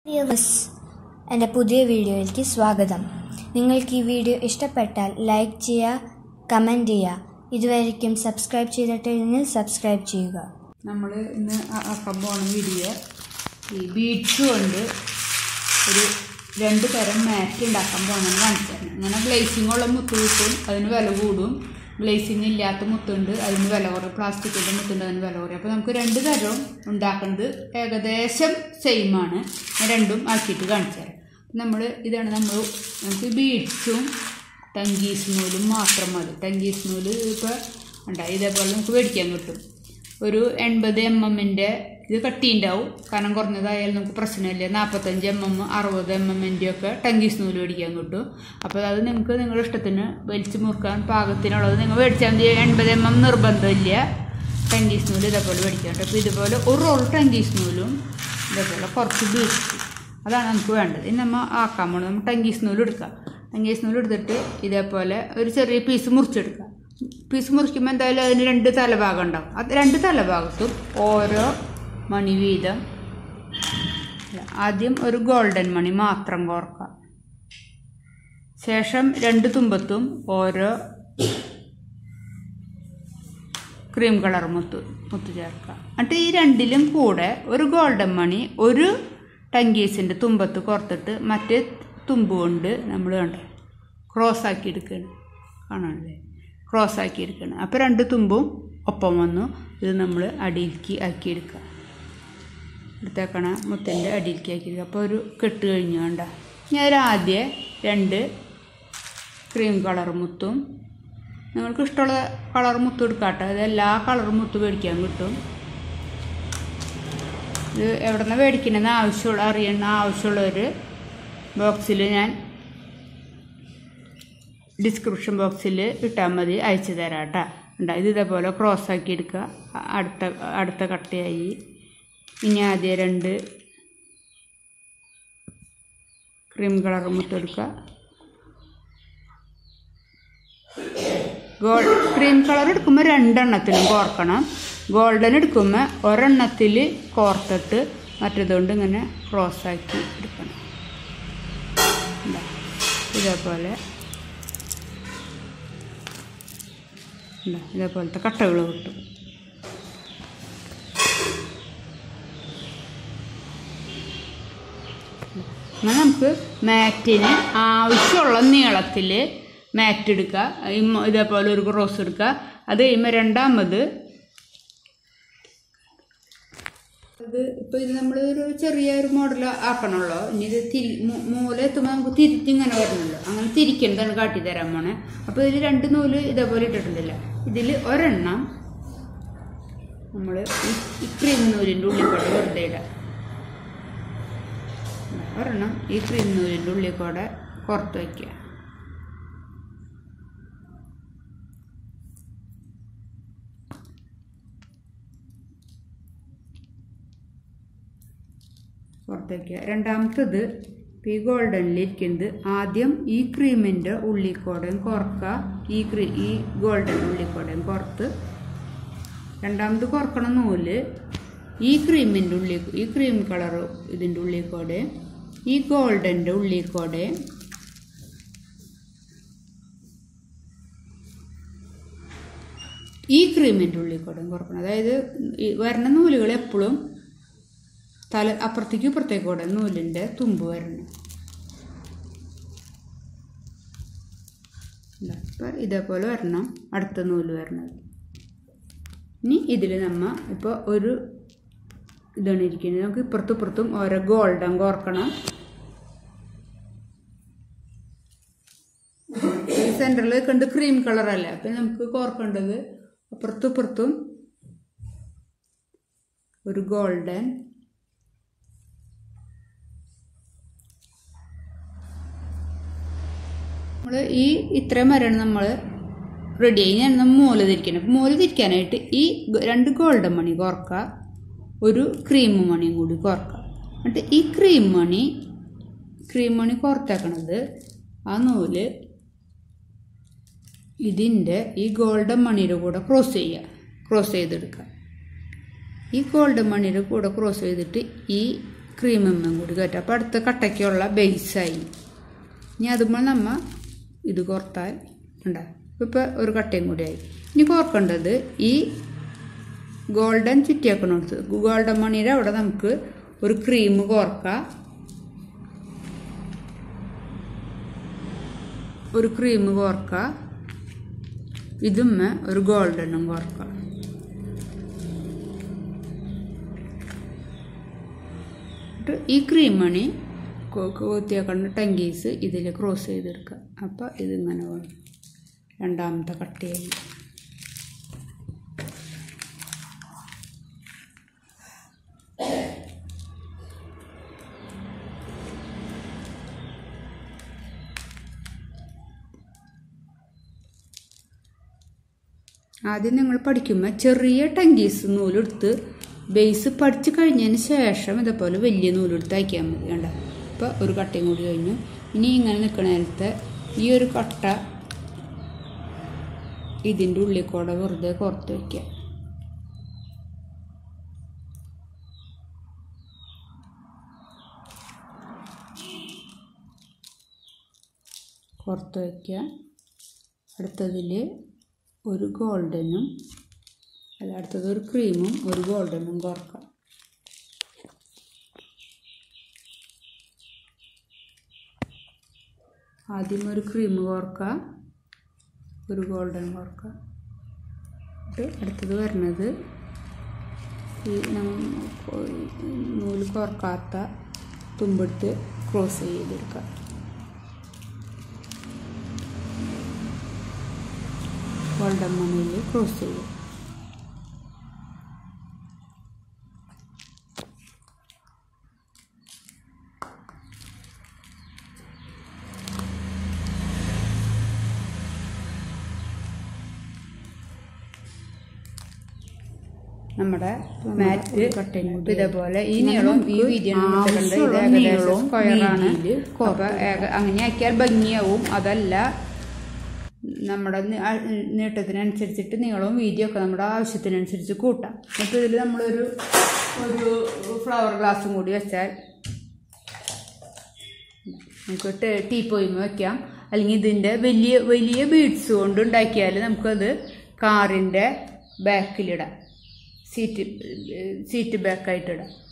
Viewers എൻ്റെ പുതിയ വീഡിയോയിലേക്ക് സ്വാഗതം നിങ്ങൾക്ക് ഈ വീഡിയോ ഇഷ്ടപ്പെട്ടാൽ ലൈക്ക് ചെയ്യുക കമൻറ്റ് ചെയ്യുക ഇതുവരെയ്ക്കും സബ്സ്ക്രൈബ് ചെയ്തിട്ടില്ലെങ്കിൽ സബ്സ്ക്രൈബ് ചെയ്യുക നമ്മൾ ഇന്ന് ആ- ആക്കാൻ പോണ വീഡിയോ ഈ ബീഡ്സ് കൊണ്ട് ഒരു രണ്ട് തരം മാറ്റ് ഉണ്ടാക്കാൻ പോകണമെന്ന് കാണിച്ചു തരണം ഇങ്ങനെ ഗ്ലേസിംഗ് ഉള്ള മുത്ത് കിട്ടും അതിന് വില കൂടും ഗ്ലേസിംഗ് ഇല്ലാത്ത മുത്തുണ്ട് അതിന് വില കുറയും പ്ലാസ്റ്റിക്കിൻ്റെ മുത്തുണ്ട് അതിന് വില കുറയും അപ്പോൾ നമുക്ക് രണ്ട് തരവും ഉണ്ടാക്കുന്നത് ഏകദേശം സെയിം ആണ് ഞാൻ രണ്ടും ആക്കിയിട്ട് കാണിച്ചു തരാം നമ്മൾ ഇതാണ് നമ്മൾ നമുക്ക് ബീഡ്സും ടങ്കീസ് നൂലും മാത്രം മതി ടങ്കീസ് നൂല് ഇപ്പോൾ ഉണ്ടായി ഇതേപോലെ നമുക്ക് മേടിക്കാൻ കിട്ടും ഒരു എൺപത് എം എമ്മിൻ്റെ ഇത് കട്ടിയുണ്ടാവും കനം കുറഞ്ഞതായാലും നമുക്ക് പ്രശ്നമില്ല നാൽപ്പത്തഞ്ച് എം എം അറുപത് എം എമ്മിൻ്റെ ഒക്കെ ടങ്കീസ് നൂല് മേടിക്കാൻ കിട്ടും അപ്പോൾ അത് നിങ്ങൾക്ക് നിങ്ങളുടെ ഇഷ്ടത്തിന് വലിച്ച് മുറുക്കാൻ പാകത്തിനുള്ളത് നിങ്ങൾ മേടിച്ചാൽ മതി എൺപത് എം എം നിർബന്ധമില്ല ടങ്കീസ് നൂല് ഇതേപോലെ മേടിക്കാൻ കിട്ടും അപ്പോൾ ഇതുപോലെ ഒരു റോൾ ടങ്കീസ് നൂലും ഇതേപോലെ കുറച്ച് ബീഡ്സ് അതാണ് നമുക്ക് വേണ്ടത് ഇനി നമ്മൾ ആക്കാൻ പോകണം നമ്മൾ ടങ്കീസ് നൂല് എടുക്കാം ടങ്കീസ് നൂല് എടുത്തിട്ട് ഇതേപോലെ ഒരു ചെറിയ പീസ് മുറിച്ചെടുക്കാം പീസ് മുറിക്കുമ്പോൾ എന്തായാലും അതിന് രണ്ട് തലഭാഗം ഉണ്ടാവും അത് രണ്ട് തലഭാഗത്തും ഓരോ മണി വീതം ആദ്യം ഒരു ഗോൾഡൻ മണി മാത്രം കോർക്കാം ശേഷം രണ്ട് തുമ്പത്തും ഓരോ ക്രീം കളർ മുത്ത് മുത്ത് ചേർക്കാം എന്നിട്ട് ഈ രണ്ടിലും കൂടെ ഒരു ഗോൾഡൻ മണി ഒരു ടങ്കീസിൻ്റെ തുമ്പത്ത് കോർത്തിട്ട് മറ്റേ തുമ്പ് കൊണ്ട് നമ്മൾ കണ്ട ക്രോസ് ആക്കി എടുക്കുകയാണ് കാണാനല്ലേ ക്രോസ് ആക്കി എടുക്കണം അപ്പോൾ രണ്ട് തുമ്പും ഒപ്പം വന്നു ഇത് നമ്മൾ അടിയിലേക്ക് ആക്കിയെടുക്കുക എടുത്തേക്കണ മുത്തിൻ്റെ അടിയിലേക്ക് ആക്കിയെടുക്കുക അപ്പോൾ ഒരു കെട്ട് കഴിഞ്ഞു വേണ്ട ഞാൻ ആദ്യം രണ്ട് ക്രീം കളർ മുത്തും നിങ്ങൾക്ക് ഇഷ്ടമുള്ള കളർ മുത്ത് എടുക്കാട്ടെ അത് എല്ലാ കളർ മുത്ത് മേടിക്കാൻ കിട്ടും ഇത് എവിടെ നിന്ന് മേടിക്കണമെന്ന് ആവശ്യമുള്ള അറിയണ ആവശ്യമുള്ളൊരു ബോക്സിൽ ഞാൻ ഡിസ്ക്രിപ്ഷൻ ബോക്സിൽ ഇട്ടാൽ മതി അയച്ചു തരാം കേട്ടോ ഉണ്ട് ഇത് ഇതേപോലെ ക്രോസ് ആക്കി എടുക്കുക അ- അടുത്ത അടുത്ത കട്ടയായി ഇനി ആദ്യം രണ്ട് ക്രീം കളർ മുത്തെടുക്കുക ഗോൾ ക്രീം കളർ എടുക്കുമ്പോൾ രണ്ടെണ്ണത്തിലും കോർക്കണം ഗോൾഡൻ എടുക്കുമ്പോൾ ഒരെണ്ണത്തിൽ കോർത്തിട്ട് മറ്റേതുകൊണ്ട് ഇങ്ങനെ ക്രോസ് ആക്കി എടുക്കണം ഇതാ. ഇതേപോലെ ഇതാ, ഇതേപോലത്തെ കട്ടകൾ കിട്ടും അങ്ങനെ നമുക്ക് മാറ്റിന് ആവശ്യമുള്ള നീളത്തിൽ മാറ്റ് എടുക്കുക ഈ മ- ഇതേപോലെ ഒരു ക്രോസ് എടുക്കുക അത് കഴിയുമ്പോൾ രണ്ടാമത് ഇത് ഇപ്പോൾ ഇത് നമ്മൾ ഒരു ചെറിയ ഒരു മോഡൽ ആക്കണമല്ലോ ഇനി ഇത് തിരി മൂ- മൂല എത്തുമ്പോൾ നമുക്ക് തിരിച്ച് ഇങ്ങനെ വരണമല്ലോ അങ്ങനെ തിരിക്കേണ്ടതാണ് കാട്ടി തരാൻ പോണേ അപ്പോൾ ഇതിൽ രണ്ട് നൂല് ഇതേപോലെ ഇട്ടിട്ടുണ്ടല്ലോ ഇതിൽ ഒരെണ്ണം നമ്മൾ ഈ ക്രീം നൂലിൻ്റെ ഉള്ളിൽ കൂടെ വെറുതെ ഇടാം ഒരെണ്ണം ഈ ക്രീം നൂലിൻ്റെ ഉള്ളിൽ കൂടെ പുറത്ത് വയ്ക്കുക പുറത്ത് വയ്ക്കുക രണ്ടാമത്തത് ഈ ഗോൾഡനിലിരിക്കുന്നത് ആദ്യം ഈ ക്രീമിൻ്റെ ഉള്ളിക്കൂടെയും കുറക്കുക ഈ ക്രീ ഈ ഗോൾഡൻ ഉള്ളിക്കൂടെയും പുറത്ത് രണ്ടാമത് കുറക്കണ നൂല് ഈ ക്രീമിൻ്റെ ഉള്ളിൽ ഈ ക്രീം കളർ ഇതിൻ്റെ ഉള്ളിൽ കൂടെ ഈ ഗോൾഡൻ്റെ ഉള്ളിൽ കൂടെ ഈ ക്രീമിൻ്റെ ഉള്ളിൽ കൂടെ കുറക്കണം അതായത് ഈ വരണ നൂലുകൾ എപ്പോഴും തല അപ്പുറത്തേക്ക് ഇപ്പുറത്തേക്ക് കൂടെ നൂലിൻ്റെ തുമ്പ് വരണം ഇതാ, ഇപ്പം ഇതേപോലെ വരണം അടുത്ത നൂല് വരണത് ഇനി ഇതിൽ നമ്മ ഇപ്പോൾ ഒരു ഇതാണ് ഇരിക്കുന്നത് നമുക്ക് ഇപ്പുറത്തും ഇപ്പുറത്തും ഓരോ ഗോൾഡൻ കോർക്കണം ഈ സെൻറ്ററിൽ കണ്ട് ക്രീം കളറല്ലേ അപ്പം നമുക്ക് കോർക്കേണ്ടത് അപ്പുറത്തും ഇപ്പുറത്തും ഒരു ഗോൾഡൻ നമ്മൾ ഈ ഇത്രയും വരെയാണ് നമ്മൾ റെഡി ആയി ഞാൻ നമ്മൾ മൂല തിരിക്കണം അപ്പം മൂല തിരിക്കാനായിട്ട് ഈ ഗ- രണ്ട് ഗോൾഡൻ മണി കോർക്കുക ഒരു ക്രീം മണിയും കൂടി കോർക്കുക എന്നിട്ട് ഈ ക്രീം മണി ക്രീം മണി കോർത്തേക്കണത് ആ നൂല് ഇതിൻ്റെ ഈ ഗോൾഡൻ മണിയുടെ കൂടെ ക്രോസ് ചെയ്യുക ക്രോസ് ചെയ്തെടുക്കുക ഈ ഗോൾഡൻ മണിയുടെ കൂടെ ക്രോസ് ചെയ്തിട്ട് ഈ ക്രീമുമ്മ കൂടി കയറ്റുക അപ്പോൾ അടുത്ത കട്ടയ്ക്കുള്ള ബേസായി ഇനി അതുമ്പോൾ നമ്മ ഇത് കോർത്താൽ ഉണ്ടാ ഇപ്പോൾ ഒരു കട്ടയും കൂടിയായി ഇനി കോർക്കേണ്ടത് ഈ ഗോൾഡൻ ചുറ്റിയാക്കണോടത്ത് ഗോൾഡൻ മണിയുടെ അവിടെ നമുക്ക് ഒരു ക്രീം കോർക്കാം ഒരു ക്രീം കോർക്കാം ഇതുമ്മ ഒരു ഗോൾഡനും കോർക്കാം എന്നിട്ട് ഈ ക്രീം മണി കൊത്തിയാക്കണ്ട ടങ്കീസ് ഇതിൽ ക്രോസ് ചെയ്തെടുക്കുക അപ്പോൾ ഇതിങ്ങനെ വേണം രണ്ടാമത്തെ കട്ടിയായി ആദ്യം നിങ്ങൾ പഠിക്കുമ്പോൾ ചെറിയ ടങ്കീസ് നൂലെടുത്ത് ബേസ് പഠിച്ചു കഴിഞ്ഞതിന് ശേഷം ഇതേപോലെ വലിയ നൂലെടുത്ത് അയക്കാൻ മതി വേണ്ട ഇപ്പോൾ ഒരു കട്ടയും കൂടി കഴിഞ്ഞു ഇനി ഇങ്ങനെ നിൽക്കണ നേരത്തെ ഈ ഒരു കട്ട ഇതിൻ്റെ ഉള്ളിൽ കൂടെ വെറുതെ പുറത്ത് വയ്ക്കുക പുറത്ത് വയ്ക്കുക അടുത്തതിൽ ഒരു ഗോൾഡനും അല്ല അടുത്തത് ഒരു ക്രീമും ഒരു ഗോൾഡനും കോർക്കാം ആദ്യം ഒരു ക്രീം കോർക്കുക ഒരു ഗോൾഡൻ കോർക്കുക എന്നിട്ട് അടുത്തത് വരുന്നത് ഈ നമ്മ നൂല് കോർക്കാത്ത തുമ്പെടുത്ത് ക്രോസ് ചെയ്തെടുക്കുക ഗോൾഡൻ മണിയിൽ ക്രോസ് ചെയ്യും നമ്മുടെ മാറ്റ് ഇതേപോലെ ഈ നീളവും ഈ വീതിയാണ് ഇത് ഏകദേശം സ്ക്വയറാണ് അപ്പൊ ഏക- അങ്ങനെ ആക്കിയാൽ ഭംഗിയാവും അതല്ല നമ്മുടെ നി- ആ നീട്ടത്തിനനുസരിച്ചിട്ട് നീളവും വീതിയൊക്കെ നമ്മുടെ ആവശ്യത്തിനനുസരിച്ച് കൂട്ടാം അപ്പോൾ ഇതിൽ നമ്മളൊരു ഒരു ഫ്ലവർ ഗ്ലാസും കൂടി വെച്ചാൽ നമുക്ക് ടേ- ടീ പോയിമ വെക്കാം അല്ലെങ്കിൽ ഇതിൻ്റെ വലിയ വലിയ ബീഡ്സ് കൊണ്ട് ഉണ്ടാക്കിയാൽ നമുക്കത് കാറിൻ്റെ ബാക്കിലിടാം സീറ്റ് സീറ്റ് ബാക്കായിട്ട് ഇടാം